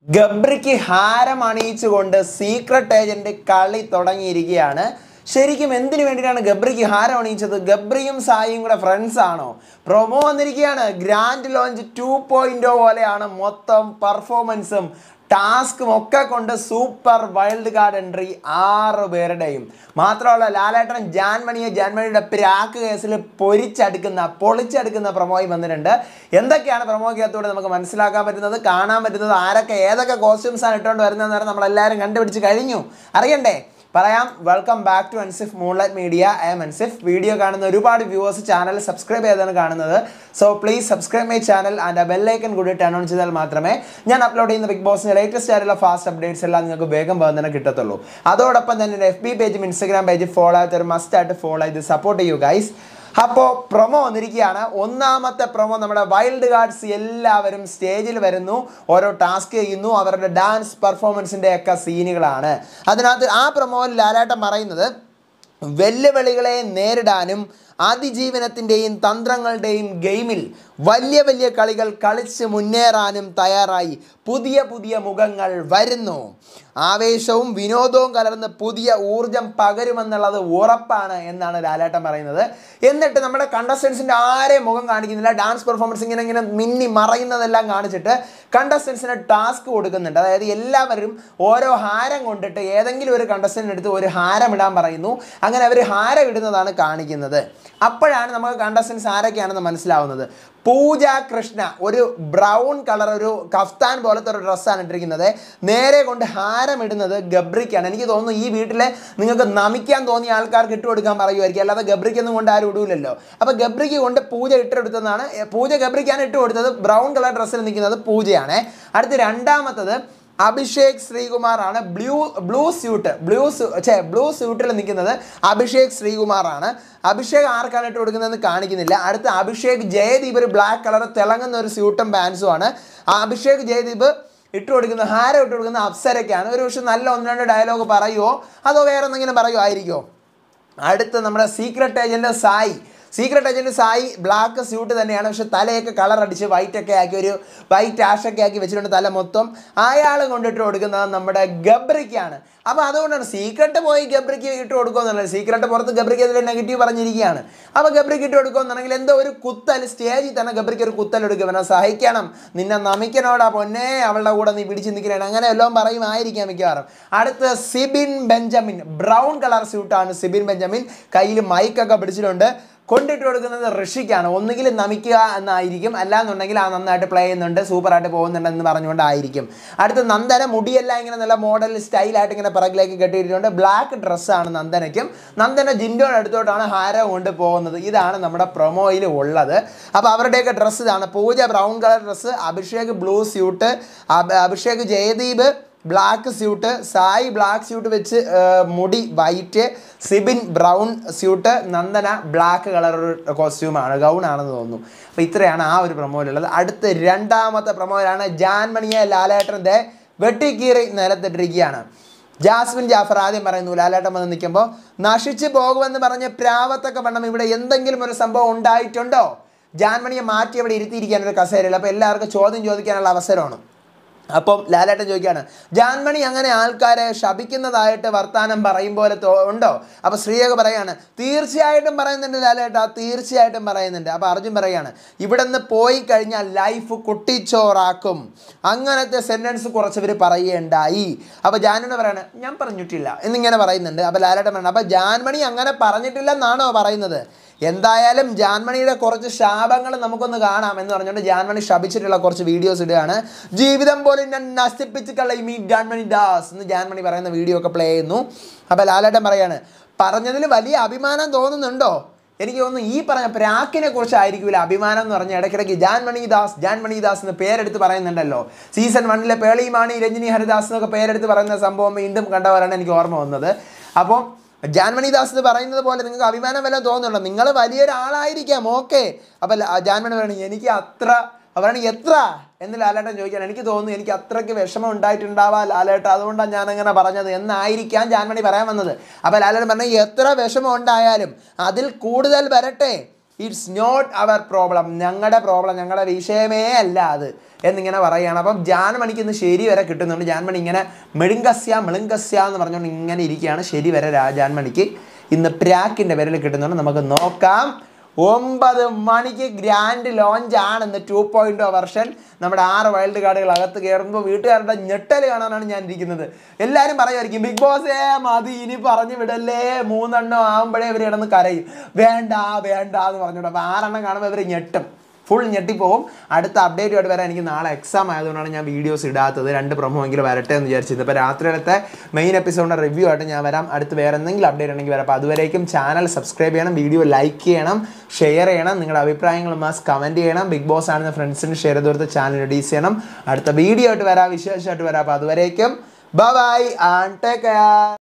ഗബ്രിക്ക് ഹാരം അണിയിച്ചുകൊണ്ട് secret agent കളി തുടങ്ങിയിരിക്കുകയാണ് ശരിക്കും എന്തിനു വേണ്ടിയിട്ടാണ് ഗബ്രിക്ക് ഹാരം അണിയിച്ചത് ഗബ്രിയും സായിയും കൂടെ ഫ്രണ്ട്സ് ആണോ പ്രൊമോ വന്നിരിക്കുകയാണ് ഗ്രാൻഡ് ലോഞ്ച് ടു പോയിന്റ് പോലെയാണ് മൊത്തം പെർഫോമൻസും ടാസ്കും ഒക്കെ കൊണ്ട് സൂപ്പർ വൈൽഡ് കാർഡ് എൻട്രി ആറ് പേരുടെയും മാത്രമല്ല ലാലേട്ടൻ ജാൻമണിയെ ജാൻമണിയുടെ പ്രാക്ക് കേസിൽ പൊരിച്ചടുക്കുന്ന പൊളിച്ചടുക്കുന്ന പ്രൊമോയും വന്നിട്ടുണ്ട് എന്തൊക്കെയാണ് പ്രൊമോക്കകത്തൂടെ നമുക്ക് മനസ്സിലാക്കാൻ പറ്റുന്നത് കാണാൻ പറ്റുന്നത് ആരൊക്കെ ഏതൊക്കെ കോസ്റ്റ്യൂംസ് ആണ് ഇട്ടുകൊണ്ട് വരുന്നതെന്ന് നമ്മളെല്ലാവരും കണ്ടുപിടിച്ച് കഴിഞ്ഞു അറിയണ്ടേ പറയാം welcome back to Ansif moonlight media I'm Ansif video കാണുന്ന ഒരുപാട് വ്യൂവേഴ്സ് ചാനൽ സബ്സ്ക്രൈബ് ചെയ്താണ് കാണുന്നത് so please subscribe my channel and ആ ബെല്ലൈക്കൻ കൂടി ടേൺ ഓൺ ചെയ്താൽ മാത്രമേ ഞാൻ അപ്ലോഡ് ചെയ്യുന്ന ബിഗ് ബോസിൻ്റെ ലേറ്റസ്റ്റ് ആയിട്ടുള്ള ഫാസ്റ്റ് അപ്ഡേറ്റ്സ് എല്ലാം നിങ്ങൾക്ക് വേഗം വേഗം തന്നെ കിട്ടത്തുള്ളൂ അതോടൊപ്പം തന്നെ എൻ്റെ എഫ് ബി പേജും ഇൻസ്റ്റാഗ്രാം പേജും ഫോളോ ആയിട്ട് മസ്റ്റ് ആയിട്ട് ഫോളോ ചെയ്ത് സപ്പോർട്ട് ചെയ്യൂ ഗൈസ് അപ്പോൾ പ്രൊമോ വന്നിരിക്കുകയാണ് ഒന്നാമത്തെ പ്രൊമോ നമ്മുടെ വൈൽഡ് കാർഡ്സ് എല്ലാവരും സ്റ്റേജിൽ വരുന്നു ഓരോ ടാസ്ക് ചെയ്യുന്നു അവരുടെ ഡാൻസ് പെർഫോമൻസിൻ്റെ ഒക്കെ സീനുകളാണ് അതിനകത്ത് ആ പ്രൊമോയിൽ ലാലാട്ടം പറയുന്നത് വെല്ലുവിളികളെ നേരിടാനും അതിജീവനത്തിൻ്റെയും തന്ത്രങ്ങളുടെയും ഗെയിമിൽ വലിയ വലിയ കളികൾ കളിച്ച് മുന്നേറാനും തയ്യാറായി പുതിയ പുതിയ മുഖങ്ങൾ വരുന്നു ആവേശവും വിനോദവും കലർന്ന് പുതിയ ഊർജം പകരുമെന്നുള്ളത് ഉറപ്പാണ് എന്നാണ് ലാലേട്ടൻ പറയുന്നത് എന്നിട്ട് നമ്മുടെ കണ്ടസ്റ്റൻസിൻ്റെ ആരെയും മുഖം കാണിക്കുന്നില്ല ഡാൻസ് പെർഫോമൻസ് ഇങ്ങനെ ഇങ്ങനെ മിന്നി മറയുന്നതെല്ലാം കാണിച്ചിട്ട് കണ്ടസ്റ്റൻസിന് ടാസ്ക് കൊടുക്കുന്നുണ്ട് അതായത് എല്ലാവരും ഓരോ ഹാരം കൊണ്ടിട്ട് ഏതെങ്കിലും ഒരു കണ്ടസ്റ്റൻ്റ് എടുത്ത് ഒരു ഹാരം ഇടാൻ പറയുന്നു അങ്ങനെ അവർ ഹാരം ഇടുന്നതാണ് കാണിക്കുന്നത് അപ്പോഴാണ് നമുക്ക് കണ്ടസ്റ്റൻസ് ആരൊക്കെയാണെന്ന് മനസ്സിലാവുന്നത് പൂജ കൃഷ്ണ ഒരു ബ്രൗൺ കളർ ഒരു കഫ്താൻ പോലത്തെ ഒരു ഡ്രസ്സാണ് ഇട്ടിരിക്കുന്നത് നേരെ കൊണ്ട് ഹാരം ഇടുന്നത് ഗബ്രിക്കാണ് എനിക്ക് തോന്നുന്നു ഈ വീട്ടിലെ നിങ്ങൾക്ക് നമിക്കാൻ തോന്നിയ ആൾക്കാർക്ക് ഇട്ട് കൊടുക്കാൻ പറയുമായിരിക്കും അല്ലാതെ ഗബ്രിക്കൊന്നും കൊണ്ട് ആരും ഇടൂലല്ലോ അപ്പോൾ ഗബ്രിക്ക് കൊണ്ട് പൂജ ഇട്ടെടുത്തതാണ് പൂജ ഗബ്രിക്കാണ് ഇട്ട് കൊടുത്തത് ബ്രൗൺ കളർ ഡ്രസ്സിൽ നിൽക്കുന്നത് പൂജയാണ് അടുത്ത് രണ്ടാമത്തത് അഭിഷേക് ശ്രീകുമാറാണ് ബ്ലൂ ബ്ലൂ സ്യൂട്ട് ബ്ലൂ ഛേ ബ്ലൂ സ്യൂട്ടിൽ നിൽക്കുന്നത് അഭിഷേക് ശ്രീകുമാറാണ് അഭിഷേക് ആർക്കാണ് ഇട്ട് കൊടുക്കുന്നതെന്ന് കാണിക്കുന്നില്ല അടുത്ത അഭിഷേക് ജയദീപ് ഒരു ബ്ലാക്ക് കളർ തിളങ്ങുന്ന ഒരു സ്യൂട്ടും പാൻസും ആണ് ആ അഭിഷേക് ജയദീപ് ഇട്ട് കൊടുക്കുന്ന ഹാരം ഇട്ട് കൊടുക്കുന്ന അപ്സരയ്ക്കാണ് ഒരു പക്ഷെ നല്ല ഒന്ന് രണ്ട് ഡയലോഗ് പറയുമോ അതോ വേറെ എന്തെങ്കിലും പറയുമോ ആയിരിക്കുമോ അടുത്ത് നമ്മുടെ secret agent Sai secret agent Sai black suit തന്നെയാണ് പക്ഷെ തലയൊക്കെ കളർ അടിച്ച് വൈറ്റ് ഒക്കെ ആക്കി ഒരു വൈറ്റ് ആഷൊക്കെ ആക്കി വെച്ചിട്ടുണ്ട് തല മൊത്തം അയാൾ കൊണ്ടിട്ട് കൊടുക്കുന്നത് നമ്മുടെ ഗബ്രിക്കാണ് അപ്പോൾ അതുകൊണ്ടാണ് സീക്രട്ട് പോയി ഗബ്രിക്ക് ഇട്ട് കൊടുക്കുമെന്നുള്ളത് സീക്രട്ട് പുറത്ത് ഗബ്രിക്ക് അതിൽ നെഗറ്റീവ് പറഞ്ഞിരിക്കുകയാണ് അപ്പോൾ ഗബ്രിക്ക് ഇട്ട് കൊടുക്കുമെന്നുണ്ടെങ്കിൽ എന്തോ ഒരു കുത്തൽ സ്റ്റേജിൽ തന്നെ ഗബ്രിക്ക് ഒരു കുത്തൽ എടുക്കും അവനെ സഹിക്കണം നിന്നെ നമിക്കണോടാ പൊന്നെ അവളുടെ കൂടെ നീ പിടിച്ച് നിൽക്കണേ അങ്ങനെ എല്ലാം പറയുമായിരിക്കാം മിക്കവാറും അടുത്ത സിബിൻ ബെഞ്ചമിൻ ബ്രൗൺ കളർ സ്യൂട്ടാണ് സിബിൻ ബെഞ്ചമിൻ കയ്യിൽ മൈക്കൊക്കെ പിടിച്ചിട്ടുണ്ട് കൊണ്ടിട്ട് കൊടുക്കുന്നത് ഋഷിക്കാണ് ഒന്നുകിൽ നമിക്കുക എന്നായിരിക്കും അല്ലാന്നുണ്ടെങ്കിൽ ആ നന്നായിട്ട് പ്ലേ ചെയ്യുന്നുണ്ട് സൂപ്പറായിട്ട് പോകുന്നുണ്ട് എന്ന് പറഞ്ഞുകൊണ്ടായിരിക്കും അടുത്ത നന്ദന മുടിയെല്ലാം ഇങ്ങനെ നല്ല മോഡൽ സ്റ്റൈലായിട്ട് ഇങ്ങനെ പിറകിലേക്ക് കെട്ടിയിട്ടുണ്ട് ബ്ലാക്ക് ഡ്രസ്സാണ് നന്ദനയ്ക്കും നന്ദന ജിൻഡോയുടെ അടുത്തോട്ടാണ് ഹാരം കൊണ്ട് പോകുന്നത് ഇതാണ് നമ്മുടെ പ്രൊമോയിൽ ഉള്ളത് അപ്പോൾ അവരുടെയൊക്കെ ഡ്രസ്സ് ഇതാണ് Pooja brown colour dress Abhishek blue suit Abhishek Jaideep black suit Sai black suit വെച്ച് മുടി white Sibin brown suit Nandana black colour ഒരു കോസ്റ്റ്യൂമാണ് ഗൗൺ ആണെന്ന് തോന്നുന്നു അപ്പോൾ ഇത്രയാണ് ആ ഒരു പ്രൊമോയിലുള്ളത് അടുത്ത രണ്ടാമത്തെ പ്രൊമോയിലാണ് ജാൻമണിയെ ലാലേട്ടൻ്റെ വെട്ടിക്കീറി നിലത്തിട്ടിരിക്കുകയാണ് ജാസ്മിൻ ജാഫർ ആദ്യം പറയുന്നു ലാലേട്ടൻ വന്ന് നിൽക്കുമ്പോൾ നശിച്ചു പോകുമെന്ന് പറഞ്ഞ് പ്രാവത്തൊക്കെ പണം ഇവിടെ എന്തെങ്കിലും ഒരു സംഭവം ഉണ്ടായിട്ടുണ്ടോ ജാൻമണിയെ മാറ്റി അവിടെ ഇരുത്തിയിരിക്കാനൊരു കസേരയിൽ അപ്പോൾ എല്ലാവർക്കും ചോദ്യം ചോദിക്കാനുള്ള അവസരമാണ് അപ്പം ലാലേട്ടൻ ചോദിക്കുകയാണ് ജാൻമണി അങ്ങനെ ആൾക്കാരെ ശപിക്കുന്നതായിട്ട് വർത്താനം പറയും പോലെ തോ ഉണ്ടോ അപ്പോൾ ശ്രീയൊക്കെ പറയാണ് തീർച്ചയായിട്ടും പറയുന്നുണ്ട് ലാലേട്ട തീർച്ചയായിട്ടും പറയുന്നുണ്ട് അപ്പോൾ അർജുൻ പറയാണ് ഇവിടെ നിന്ന് പോയി കഴിഞ്ഞാൽ ലൈഫ് കുട്ടിച്ചോറാക്കും അങ്ങനത്തെ സെൻറ്റൻസ് കുറച്ചവർ പറയുകയുണ്ടായി അപ്പോൾ ജാൻമണി പറയാണ് ഞാൻ പറഞ്ഞിട്ടില്ല എന്നിങ്ങനെ പറയുന്നുണ്ട് അപ്പോൾ ലാലേട്ടൻ പറയണം അപ്പോൾ ജാൻമണി അങ്ങനെ പറഞ്ഞിട്ടില്ലെന്നാണോ പറയുന്നത് എന്തായാലും ജാൻമണിയുടെ കുറച്ച് ശാപങ്ങൾ നമുക്കൊന്ന് കാണാം എന്ന് പറഞ്ഞുകൊണ്ട് ജാൻമണി ശപിച്ചിട്ടുള്ള കുറച്ച് വീഡിയോസ് ഇടുകയാണ് ജീവിതം പോലെ ഞാൻ നശിപ്പിച്ച് കളയും ഈ ജാൻമണി ദാസ് എന്ന് ജാൻമണി പറയുന്ന വീഡിയോ ഒക്കെ പ്ലേ ചെയ്യുന്നു അപ്പോൾ ലാലേട്ടൻ പറയാണ് പറഞ്ഞതിൽ വലിയ അഭിമാനം തോന്നുന്നുണ്ടോ എനിക്ക് തോന്നുന്നു ഈ പറഞ്ഞ പ്രാക്കിനെ കുറിച്ചായിരിക്കില്ല അഭിമാനം എന്ന് പറഞ്ഞ ഇടയ്ക്കിടയ്ക്ക് ജാൻമണി ദാസ് ജാൻമണി ദാസ് എന്ന് പേരെടുത്ത് പറയുന്നുണ്ടല്ലോ സീസൺ വണ്ണിലെ പേളിമാണി രഞ്ജിനി ഹരിദാസ് എന്നൊക്കെ പേരെടുത്ത് പറയുന്ന സംഭവം വീണ്ടും കണ്ടവരാണ് എനിക്ക് ഓർമ്മ വന്നത് അപ്പോൾ ജാൻമണി ദാസ് എന്ന് പറയുന്നത് പോലെ നിങ്ങൾക്ക് അഭിമാനം വല്ലതും തോന്നുന്നുണ്ടോ നിങ്ങൾ വലിയൊരാളായിരിക്കാം ഓക്കെ അപ്പം ജാൻമണി പറയണ എനിക്ക് അത്ര അവരാണ് എത്ര എന്ന് ലാലേട്ടൻ ചോദിക്കാൻ എനിക്ക് തോന്നുന്നു എനിക്ക് അത്രയ്ക്ക് വിഷമം ഉണ്ടായിട്ടുണ്ടാവാ ലാലേട്ട അതുകൊണ്ടാണ് ഞാൻ അങ്ങനെ പറഞ്ഞത് എന്നായിരിക്കാം ജാൻമണി പറയാൻ വന്നത് അപ്പോൾ ലാലേട്ടൻ പറഞ്ഞ എത്ര വിഷമം ഉണ്ടായാലും അതിൽ കൂടുതൽ വരട്ടെ ഇറ്റ്സ് നോട്ട് അവർ പ്രോബ്ലം ഞങ്ങളുടെ പ്രോബ്ലം ഞങ്ങളുടെ വിഷയമേ അല്ല അത് എന്നിങ്ങനെ പറയുകയാണ് അപ്പം ജാൻമണിക്ക് ഇന്ന് ശരി വരെ കിട്ടുന്നുണ്ട് ജാൻമണി ഇങ്ങനെ മെഴുങ്കസ്യ മെളുങ്കസ്യ എന്ന് പറഞ്ഞുകൊണ്ട് ഇങ്ങനെ ഇരിക്കുകയാണ് ശരി വരെ രാ- ജാൻമണിക്ക് ഇന്ന് പ്രാക്കിൻ്റെ പേരിൽ കിട്ടുന്നുണ്ട് നമുക്ക് നോക്കാം ഒമ്പത് മണിക്ക് ഗ്രാൻഡ് ലോഞ്ച് ആണ് ഇന്ന് ടു പോയിന്റ് വെർഷൻ നമ്മുടെ ആറ് വൈൽഡ് കാർഡുകൾ അകത്ത് കയറുമ്പോൾ വീട്ടുകാരുടെ ഞെട്ടൽ കാണാനാണ് ഞാൻ ഇരിക്കുന്നത് എല്ലാവരും പറയുമായിരിക്കും ബിഗ് ബോസ് ഏ മതി ഇനി പറഞ്ഞു വിടല്ലേ മൂന്നെണ്ണം ആകുമ്പോഴേ ഇവർ കിടന്ന് കരയും വേണ്ട വേണ്ട എന്ന് പറഞ്ഞോണ്ട് അപ്പോൾ ആറെണ്ണം കാണുമ്പോൾ ഇവർ ഞെട്ടും ഫുൾ ഞെട്ടിപ്പോവും അടുത്ത അപ്ഡേറ്റുമായിട്ട് വരാൻ എനിക്ക് നാളെ എക്സാം ആയതുകൊണ്ടാണ് ഞാൻ വീഡിയോസ് ഇടാത്തത് രണ്ട് പ്രൊമോ എങ്കിലും വരട്ടെ എന്ന് വിചാരിച്ചത് ഇപ്പോൾ രാത്രിയിലത്തെ മെയിൻ എപ്പിസോഡിൻ്റെ റിവ്യൂ ആയിട്ട് ഞാൻ വരാം അടുത്ത് വേറെ എന്തെങ്കിലും അപ്ഡേറ്റ് ഉണ്ടെങ്കിൽ വരാം അപ്പോൾ അതുവരേക്കും ചാനൽ സബ്സ്ക്രൈബ് ചെയ്യണം വീഡിയോ ലൈക്ക് ചെയ്യണം ഷെയർ ചെയ്യണം നിങ്ങളുടെ അഭിപ്രായങ്ങൾ മാസ് കമൻറ്റ് ചെയ്യണം ബിഗ് ബോസ് ആണെന്ന് ഫ്രണ്ട്സിന് ഷെയർ ചെയ്ത് കൊടുത്ത് ചാനൽ റെഡീസ് ചെയ്യണം അടുത്ത വീഡിയോ ആയിട്ട് വരാം വിശേഷമായിട്ട് വരാം അപ്പോൾ അതുവരേക്കും ബൈ ആൻഡ് ടേക്ക് കെയർ